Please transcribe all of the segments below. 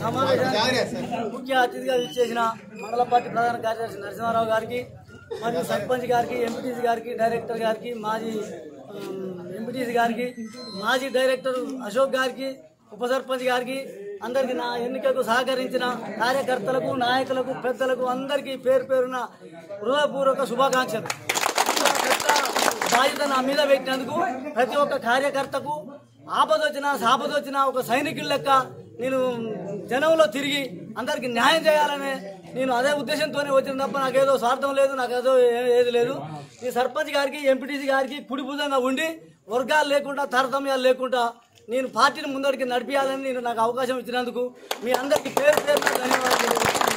సమావేశానికి ముఖ్య అతిథిగా ఇచ్చేసిన మండల పార్టీ ప్రధాన కార్యదర్శి నరసింహారావు గారికి మరియు సర్పంచ్ గారికి ఎంపీటీసీ గారికి డైరెక్టర్ గారికి మాజీ ఎంపీటీసీ గారికి మాజీ డైరెక్టర్ అశోక్ గారికి ఉప సర్పంచ్ గారికి అందరికి నా ఎన్నికకు సహకరించిన కార్యకర్తలకు నాయకులకు పెద్దలకు అందరికీ పేరు పేరున హృదయపూర్వక శుభాకాంక్షలు పెద్ద బాధ్యత నా మీద పెట్టినందుకు ప్రతి ఒక్క కార్యకర్తకు ఆపదొచ్చినా సాపదొచ్చినా ఒక సైనికుల లెక్క నేను జనంలో తిరిగి అందరికి న్యాయం చేయాలనే నేను అదే ఉద్దేశంతోనే వచ్చిన తప్ప నాకేదో స్వార్థం లేదు నాకేదో ఏ- ఏది లేదు ఈ సర్పంచ్ గారికి ఎంపీటీసీ గారికి కుడి భుజంగా ఉండి వర్గాలు లేకుండా తారతమ్యాలు లేకుండా నేను పార్టీని ముందరికి నడిపించాలని నేను నాకు అవకాశం ఇచ్చినందుకు మీ అందరికీ పేరు పేరున ధన్యవాదాలు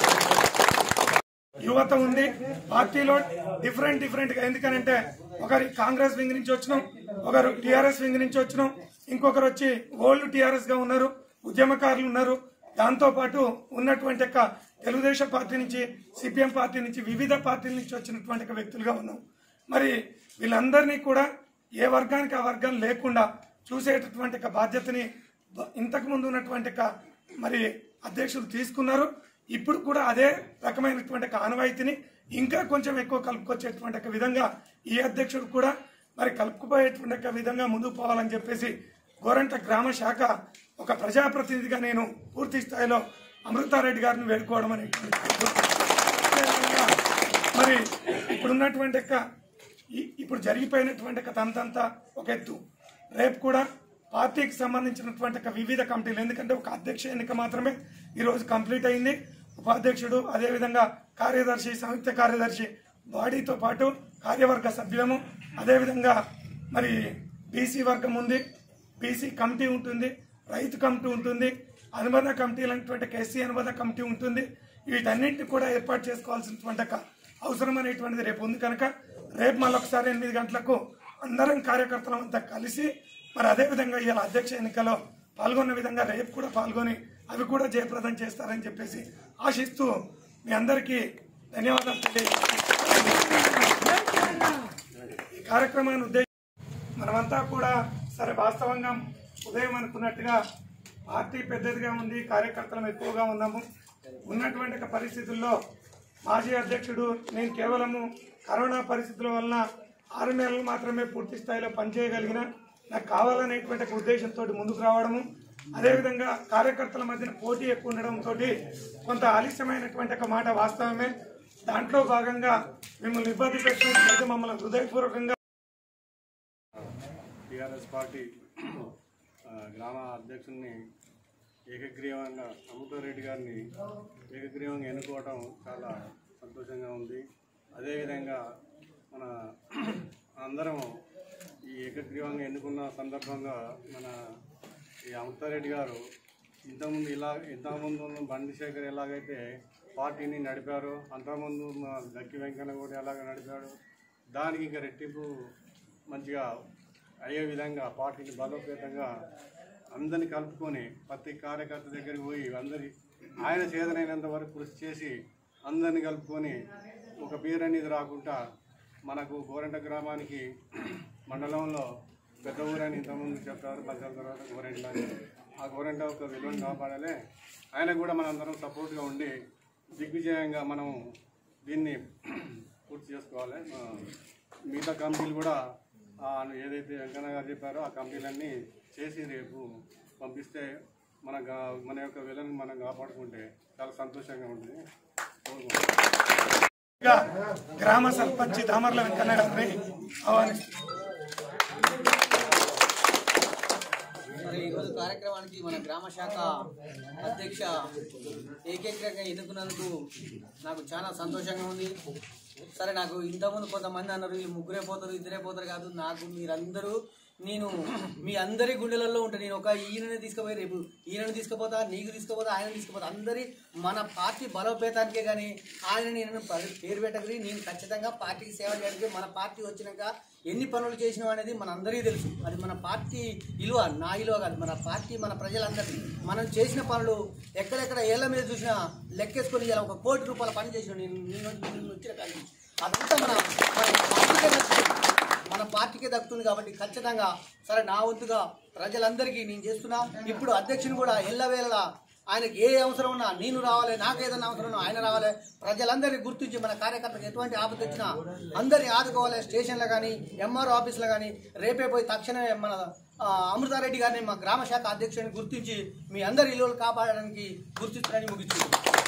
యువత ఉంది పార్టీలో డిఫరెంట్ డిఫరెంట్ గా ఎందుకనంటే ఒకరి కాంగ్రెస్ వింగ్ నుంచి వచ్చినాం ఒకరు టిఆర్ఎస్ వింగ్ నుంచి వచ్చినాం ఇంకొకరు వచ్చి ఓల్డ్ టిఆర్ఎస్ గా ఉన్నారు ఉద్యమకారులు ఉన్నారు దాంతో పాటు ఉన్నటువంటి యొక్క తెలుగుదేశం పార్టీ నుంచి సిపిఎం పార్టీ నుంచి వివిధ పార్టీల నుంచి వచ్చినటువంటి ఒక వ్యక్తులుగా ఉన్నాం మరి వీళ్ళందరినీ కూడా ఏ వర్గానికి ఆ వర్గం లేకుండా చూసేటటువంటి ఒక బాధ్యతని బ- ఇంతకు ముందు ఉన్నటువంటి ఒక మరి అధ్యక్షులు తీసుకున్నారు ఇప్పుడు కూడా అదే రకమైనటువంటి ఒక ఆనవాయితీని ఇంకా కొంచెం ఎక్కువ కలుపుకొచ్చేటువంటి ఒక విధంగా ఈ అధ్యక్షుడు కూడా మరి కలుపుకుపోయేటువంటి ఒక విధంగా ముందుకు పోవాలని చెప్పేసి గోరంట గ్రామ శాఖ ఒక ప్రజాప్రతినిధిగా నేను పూర్తి స్థాయిలో అమృతారెడ్డి గారిని వేడుకోవడం అనేటువంటి అదేవిధంగా మరి ఇప్పుడున్నటువంటి యొక్క ఈ- ఇప్పుడు జరిగిపోయినటువంటి ఒక తంతంతా ఒక ఎత్తు రేపు కూడా పార్టీకి సంబంధించినటువంటి ఒక వివిధ కమిటీలు ఎందుకంటే ఒక అధ్యక్ష ఎన్నిక మాత్రమే ఈరోజు కంప్లీట్ అయింది ఉపాధ్యక్షుడు అదేవిధంగా కార్యదర్శి సంయుక్త కార్యదర్శి బాడీతో పాటు కార్యవర్గ సభ్యులము అదేవిధంగా మరి బీసీ వర్గం ఉంది బీసీ కమిటీ ఉంటుంది రైతు కమిటీ ఉంటుంది అనుబంధ కమిటీలు అనేటువంటి ఎస్సీ అనుబంధ కమిటీ ఉంటుంది వీటన్నింటిని కూడా ఏర్పాటు చేసుకోవాల్సినటువంటి ఒక అవసరం అనేటువంటిది రేపు ఉంది కనుక రేపు మళ్ళొకసారి ఎనిమిది గంటలకు అందరం కార్యకర్తలం అంతా కలిసి మరి అదే విధంగా ఇవాళ అధ్యక్ష ఎన్నికలో పాల్గొన్న విధంగా రేపు కూడా పాల్గొని అవి కూడా జయప్రదం చేస్తారని చెప్పేసి ఆశిస్తూ మీ అందరికీ ధన్యవాదాలు తెలియజేస్తున్నాను. ఈ కార్యక్రమాన్ని ఉద్దేశించి మనమంతా కూడా సరే వాస్తవంగా ఉదయం అనుకున్నట్టుగా పార్టీ పెద్దదిగా ఉంది కార్యకర్తలం ఎక్కువగా ఉన్నాము ఉన్నటువంటి ఒక పరిస్థితుల్లో మాజీ అధ్యక్షుడు నేను కేవలము కరోనా పరిస్థితుల వలన ఆరు నెలలు మాత్రమే పూర్తి స్థాయిలో పనిచేయగలిగిన నాకు కావాలనేటువంటి ఒక ఉద్దేశంతో ముందుకు రావడము అదేవిధంగా కార్యకర్తల మధ్యన పోటీ ఎక్కువ ఉండడంతో కొంత ఆలస్యమైనటువంటి ఒక మాట వాస్తవమే దాంట్లో భాగంగా మిమ్మల్ని ఇబ్బంది పెట్టినట్లయితే మమ్మల్ని హృదయపూర్వకంగా టీఆర్ఎస్ పార్టీ ఆ, గ్రామ అధ్యక్షుడిని ఏకగ్రీవంగా అమృతారెడ్డి గారిని ఏకగ్రీవంగా ఎన్నుకోవడం చాలా సంతోషంగా ఉంది అదేవిధంగా మన అందరం ఈ ఏకగ్రీవంగా ఎన్నుకున్న సందర్భంగా మన ఈ అమృతారెడ్డి గారు ఇంతకుముందు ఇలా ఇంతకుముందు ఉన్న బండి శేఖర్ ఎలాగైతే పార్టీని నడిపారో అంతకుముందు మా దక్కి వెంకన్న కూడా ఎలాగ నడిపాడు దానికి ఇంకా రెట్టింపు మంచిగా అయ్యే విధంగా పార్టీని బలోపేతంగా అందరిని కలుపుకొని ప్రతి కార్యకర్త దగ్గరికి పోయి అందరి ఆయన చేతనైనంత వరకు కృషి చేసి అందరిని కలుపుకొని ఒక పేరు అనేది రాకుండా మనకు గోరంట గ్రామానికి మండలంలో పెద్ద ఊరని ఇంతకుముందు చెప్పారు మధ్యాహ్నం తర్వాత గోరెంట అని. ఆ గోరెంట ఒక విలువను కాపాడాలి ఆయన కూడా మనందరం సపోర్ట్గా ఉండి దిగ్విజయంగా మనం దీన్ని పూర్తి చేసుకోవాలి ఆ, మిగతా కమిటీలు కూడా ఆ, ఏదైతే వెంకన్న గారు చెప్పారో ఆ కమిటీలన్నీ చేసి రేపు పంపిస్తే మన గా- మన యొక్క విలను మనం కాపాడుకుంటే చాలా సంతోషంగా ఉంటుంది కోరుకుంటున్నాను. గా గ్రామ సర్పంచ్ దామర్ల వెంకన్న గారిని ఆహ్వానిస్తున్నాను మరి ఈరోజు కార్యక్రమానికి మన గ్రామ శాఖ అధ్యక్ష ఏకైకంగా ఎన్నుకున్నందుకు నాకు చాలా సంతోషంగా ఉంది సరే నాకు ఇంతకుముందు కొంతమంది అన్నారు వీళ్ళు ముగ్గురే పోతారు ఇద్దరే పోతారు కాదు నాకు మీరందరూ నేను మీ అందరి గుండెలలో ఉంటా నేను ఒక ఈయనని తీసుకుపోయి రేపు ఈయనని తీసుకుపోతా నీకు తీసుకుపోతా ఆయన తీసుకుపోతా అందరి మన పార్టీ బలోపేతానికే కానీ ఆయన నేను పరి- పేరు పెట్టగలి నేను ఖచ్చితంగా పార్టీకి సేవ చేయడానికి మన పార్టీ వచ్చినాక ఎన్ని పనులు చేసినాం అనేది మన అందరికీ తెలుసు అది మన పార్టీ విలువ నా విలువ కాదు మన పార్టీ మన ప్రజలందరికీ మనం చేసిన పనులు ఎక్కడెక్కడ ఏళ్ల మీద చూసినా లెక్కేసుకొని ఇలా ఒక కోటి రూపాయల పని చేసిన నేను నేను నేను వచ్చిన కానీ అదంతా మన మన పార్టీకే దక్కుతుంది. మన పార్టీకే దక్కుతుంది కాబట్టి ఖచ్చితంగా సరే నా వంతుగా ప్రజలందరికీ నేను చేస్తున్నా ఇప్పుడు అధ్యక్షుని కూడా ఎల్లవేళలా ఆయనకి ఏ అవసరం ఉన్నా నేను రావాలి నాకు ఏదైనా అవసరం ఉన్నా ఆయన రావాలి ప్రజలందరినీ గుర్తించి మన కార్యకర్తలకు ఎటువంటి ఆపద వచ్చినా అందరినీ ఆదుకోవాలి స్టేషన్లో కానీ ఎంఆర్ఓ ఆఫీస్లో కానీ రేపే పోయి తక్షణమే మన ఆ, అమృతారెడ్డి గారిని మా గ్రామ శాఖ అధ్యక్షుడిని గుర్తించి మీ అందరి ఇల్లులు కాపాడడానికి గుర్తించడానికి ముగించింది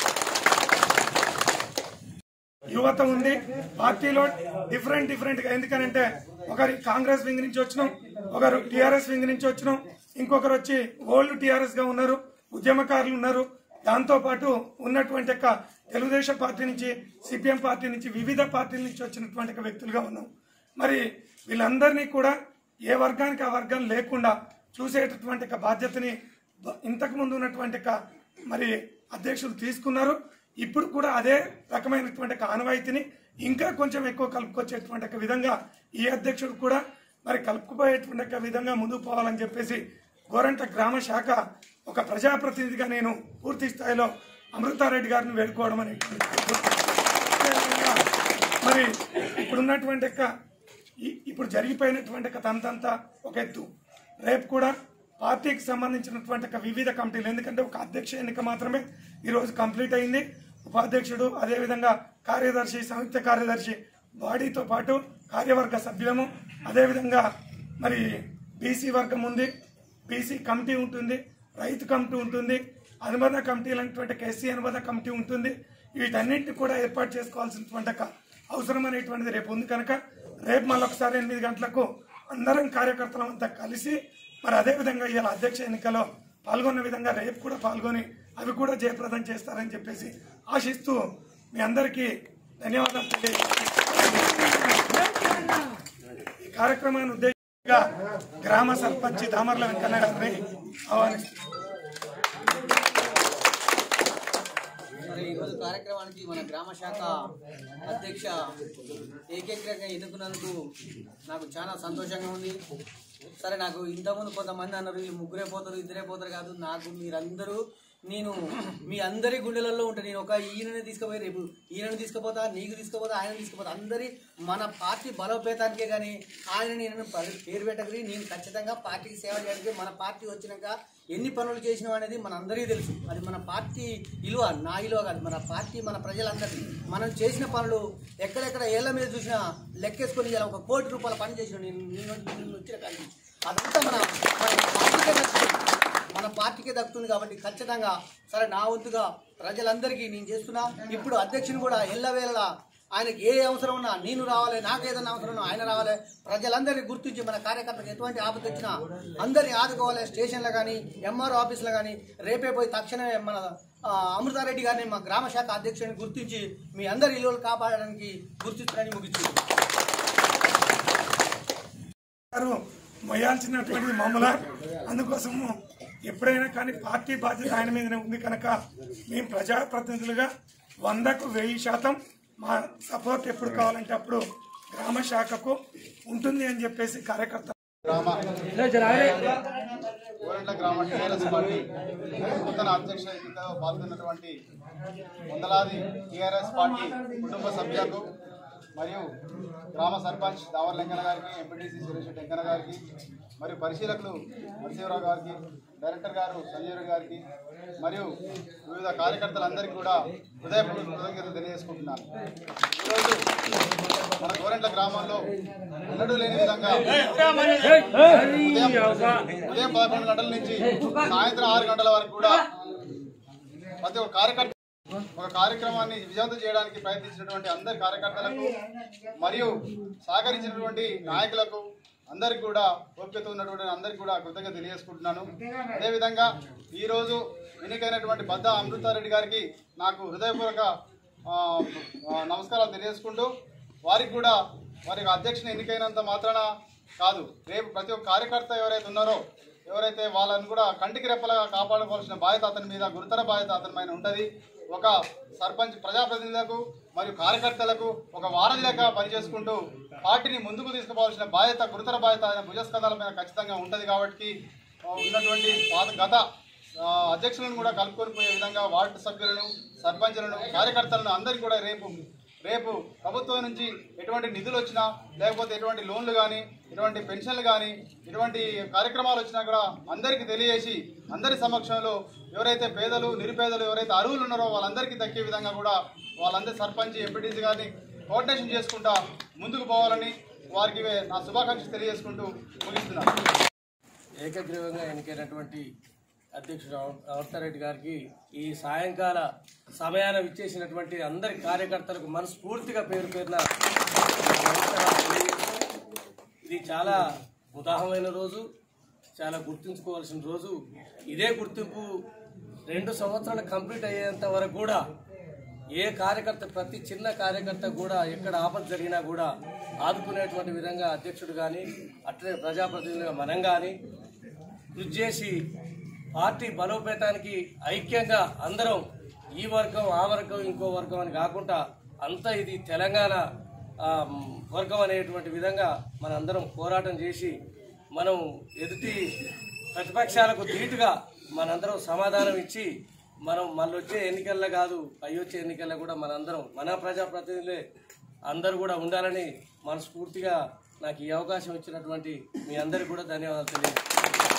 యువత ఉంది పార్టీలో డిఫరెంట్ డిఫరెంట్ గా ఎందుకనంటే ఒకరి కాంగ్రెస్ వింగ్ నుంచి వచ్చినాం ఒకరు టిఆర్ఎస్ వింగ్ నుంచి వచ్చినాం ఇంకొకరు వచ్చి ఓల్డ్ టిఆర్ఎస్ గా ఉన్నారు ఉద్యమకారులు ఉన్నారు దాంతో పాటు ఉన్నటువంటి యొక్క తెలుగుదేశం పార్టీ నుంచి సిపిఎం పార్టీ నుంచి వివిధ పార్టీల నుంచి వచ్చినటువంటి ఒక వ్యక్తులుగా ఉన్నాం మరి వీళ్ళందరినీ కూడా ఏ వర్గానికి ఆ వర్గం లేకుండా చూసేటటువంటి ఒక బాధ్యతని బ- ఇంతకు ముందు ఉన్నటువంటి ఒక మరి అధ్యక్షులు తీసుకున్నారు ఇప్పుడు కూడా అదే రకమైనటువంటి ఒక ఆనవాయితీని ఇంకా కొంచెం ఎక్కువ కలుపుకొచ్చేటువంటి ఒక విధంగా ఈ అధ్యక్షుడు కూడా మరి కలుపుకుపోయేటువంటి ఒక విధంగా ముందుకు పోవాలని చెప్పేసి గోరంట గ్రామ శాఖ ఒక ప్రజాప్రతినిధిగా నేను పూర్తి స్థాయిలో అమృతారెడ్డి గారిని వేడుకోవడం అనేటువంటి అదేవిధంగా మరి ఇప్పుడున్నటువంటి యొక్క ఈ- ఇప్పుడు జరిగిపోయినటువంటి ఒక తంతంతా ఒక ఎత్తు రేపు కూడా పార్టీకి సంబంధించినటువంటి ఒక వివిధ కమిటీలు ఎందుకంటే ఒక అధ్యక్ష ఎన్నిక మాత్రమే ఈరోజు కంప్లీట్ అయింది ఉపాధ్యక్షుడు అదేవిధంగా కార్యదర్శి సంయుక్త కార్యదర్శి బాడీతో పాటు కార్యవర్గ సభ్యులము అదేవిధంగా మరి బీసీ వర్గం ఉంది బీసీ కమిటీ ఉంటుంది రైతు కమిటీ ఉంటుంది అనుబంధ కమిటీలు అనేటువంటి ఎస్సీ అనుబంధ కమిటీ ఉంటుంది వీటన్నింటిని కూడా ఏర్పాటు చేసుకోవాల్సినటువంటి ఒక అవసరం అనేటువంటిది రేపు ఉంది కనుక రేపు మళ్ళీ ఒకసారి ఎనిమిది గంటలకు అందరం కార్యకర్తలం అంతా కలిసి మరి అదే విధంగా ఇవాళ అధ్యక్ష ఎన్నికలో పాల్గొన్న విధంగా రేపు కూడా పాల్గొని అవి కూడా జయప్రదం చేస్తారని చెప్పేసి ఆశిస్తూ మీ అందరికీ ధన్యవాదాలు తెలియజేస్తున్నాను. ఈ కార్యక్రమాన్ని ఉద్దేశంగా గ్రామ సర్పంచ్ దామర్ల వెంకన్న గారిని ఆహ్వానిస్తున్నాను మరి ఈరోజు కార్యక్రమానికి మన గ్రామ శాఖ అధ్యక్ష ఏకైకంగా ఎన్నుకున్నందుకు నాకు చాలా సంతోషంగా ఉంది సరే నాకు ఇంతకుముందు కొంతమంది అన్నారు వీళ్ళు ముగ్గురే పోతారు ఇద్దరే పోతారు కాదు నాకు మీరందరూ నేను మీ అందరి గుండెలలో ఉంటా నేను ఒక ఈయనని తీసుకుపోయి రేపు ఈయనని తీసుకుపోతా నీకు తీసుకుపోతా ఆయన తీసుకుపోతా అందరి మన పార్టీ బలోపేతానికే కానీ ఆయన నేను పరి- పేరు పెట్టకరి నేను ఖచ్చితంగా పార్టీకి సేవ చేయడానికి మన పార్టీ వచ్చినాక ఎన్ని పనులు చేసినాం అనేది మన అందరికీ తెలుసు అది మన పార్టీ విలువ నా విలువ కాదు మన పార్టీ మన ప్రజలందరికీ మనం చేసిన పనులు ఎక్కడెక్కడ ఏళ్ల మీద చూసినా లెక్కేసుకొని ఇలా ఒక కోటి రూపాయల పని చేసిన నేను నేను నేను వచ్చిన కాడి నుంచి. అదంతా మన మన పార్టీకే దక్కుతుంది మన పార్టీకే దక్కుతుంది కాబట్టి ఖచ్చితంగా సరే నా వంతుగా ప్రజలందరికీ నేను చేస్తున్నా ఇప్పుడు అధ్యక్షుని కూడా ఎల్లవేళలా ఆయనకి ఏ అవసరం ఉన్నా నేను రావాలి నాకు ఏదైనా అవసరం ఉన్నా ఆయన రావాలి ప్రజలందరినీ గుర్తించి మన కార్యకర్తలకు ఎటువంటి ఆపద వచ్చినా అందరినీ ఆదుకోవాలి స్టేషన్లో కానీ ఎంఆర్ఓ ఆఫీస్లో కానీ రేపే పోయి తక్షణమే మన ఆ, అమృతారెడ్డి గారిని మా గ్రామ శాఖ అధ్యక్షుడిని గుర్తించి మీ అందరి ఇల్లులు కాపాడడానికి గుర్తించడానికి ముగించింది గారు మొయ్యాల్సినటువంటి మామూలు అందుకోసము ఎప్పుడైనా కానీ పార్టీ బాధ్యత ఆయన మీదనే ఉంది కనుక మేము ప్రజాప్రతినిధులుగా వందకు వెయ్యి శాతం మా సపోర్ట్ ఎప్పుడు కావాలంటే అప్పుడు గ్రామ శాఖకు ఉంటుంది అని చెప్పేసి కార్యకర్త గ్రామ గోరెంట్ల గ్రామ టీఆర్ఎస్ పార్టీ నూతన అధ్యక్ష ఎన్నికలో పాల్గొన్నటువంటి వందలాది టీఆర్ఎస్ పార్టీ కుటుంబ సభ్యులకు మరియు గ్రామ సర్పంచ్ దావర్ లింగన గారికి ఎంపీటీసీ సురేష్ వెంకన్న గారికి మరియు పరిశీలకులు నరసింహరావు గారికి డైరెక్టర్ గారు సంజయ్ రెడ్డి గారికి మరియు వివిధ కార్యకర్తలందరికీ కూడా హృదయపూర్వక కృతజ్ఞతలు తెలియజేసుకుంటున్నాను ఈరోజు మన గోరెంట్ల గ్రామంలో ఎన్నడూ లేని విధంగా ఉదయం ఉదయం పదకొండు గంటల నుంచి సాయంత్రం ఆరు గంటల వరకు కూడా ప్రతి ఒక్క కార్యకర్త ఒక కార్యక్రమాన్ని విజయవంతం చేయడానికి ప్రయత్నించినటువంటి అందరి కార్యకర్తలకు మరియు సహకరించినటువంటి నాయకులకు అందరికి కూడా ఓపికతో ఉన్నటువంటి అందరికి కూడా కృతజ్ఞత తెలియజేసుకుంటున్నాను అదేవిధంగా ఈరోజు ఎన్నికైనటువంటి బద్ద అమృతారెడ్డి గారికి నాకు హృదయపూర్వక ఆ, ఆ, నమస్కారాలు తెలియజేసుకుంటూ వారికి కూడా వారికి అధ్యక్షుని ఎన్నికైనంత మాత్రాన కాదు రేపు ప్రతి ఒక్క కార్యకర్త ఎవరైతే ఉన్నారో ఎవరైతే వాళ్ళని కూడా కంటికి రెప్పలుగా కాపాడుకోవాల్సిన బాధ్యత అతని మీద గురుతర బాధ్యత అతని పైన ఉంటుంది ఒక సర్పంచ్ ప్రజాప్రతినిధులకు మరియు కార్యకర్తలకు ఒక వారం లేక పనిచేసుకుంటూ పార్టీని ముందుకు తీసుకుపోవాల్సిన బాధ్యత గురుతర బాధ్యత ఆయన భుజస్కంధాల మీద ఖచ్చితంగా ఉంటుంది కాబట్టి ఆ, ఉన్నటువంటి పాత గత ఆ, అధ్యక్షులను కూడా కలుపుకొని పోయే విధంగా వార్డు సభ్యులను సర్పంచులను కార్యకర్తలను అందరికీ కూడా రేపు రేపు ప్రభుత్వం నుంచి ఎటువంటి నిధులు వచ్చినా లేకపోతే ఎటువంటి లోన్లు కానీ ఎటువంటి పెన్షన్లు కానీ ఎటువంటి కార్యక్రమాలు వచ్చినా కూడా అందరికీ తెలియజేసి అందరి సమక్షంలో ఎవరైతే పేదలు నిరుపేదలు ఎవరైతే అర్హులు ఉన్నారో వాళ్ళందరికీ దక్కే విధంగా కూడా వాళ్ళందరి సర్పంచ్ ఎంపీటీసీ గారిని కోఆర్డినేషన్ చేసుకుంటా ముందుకు పోవాలని వారికి నా శుభాకాంక్షలు తెలియజేసుకుంటూ ముగిస్తున్నాను ఏకగ్రీవంగా ఎన్నికైనటువంటి అధ్యక్షుడు అవతారెడ్డి గారికి ఈ సాయంకాల సమయాన విచ్చేసినటువంటి అందరి కార్యకర్తలకు మనస్ఫూర్తిగా పేరు పేరున నమస్కారాలు తెలియజేస్తూ ఇది చాలా ఉదాహరణ రోజు చాలా గుర్తుంచుకోవాల్సిన రోజు ఇదే గుర్తింపు రెండు సంవత్సరాలు కంప్లీట్ అయ్యేంత వరకు కూడా ఏ కార్యకర్త ప్రతి చిన్న కార్యకర్త కూడా ఎక్కడ ఆపద జరిగినా కూడా ఆదుకునేటువంటి విధంగా అధ్యక్షుడు కానీ అట్లే ప్రజాప్రతినిధులుగా మనం కానీ కృషి చేసి పార్టీ బలోపేతానికి ఐక్యంగా అందరం ఈ వర్గం ఆ వర్గం ఇంకో వర్గం అని కాకుండా అంతా ఇది తెలంగాణ ఆ, వర్గం అనేటువంటి విధంగా మనందరం పోరాటం చేసి మనం ఎదుటి ప్రతిపక్షాలకు ధీటుగా మనందరం సమాధానం ఇచ్చి మనం మళ్ళీ వచ్చే ఎన్నికల్లో కాదు పై వచ్చే ఎన్నికల్లో కూడా మనందరం మన ప్రజాప్రతినిధులే అందరూ కూడా ఉండాలని మనస్ఫూర్తిగా నాకు ఈ అవకాశం ఇచ్చినటువంటి మీ అందరికీ కూడా ధన్యవాదాలు తెలియజేస్తాను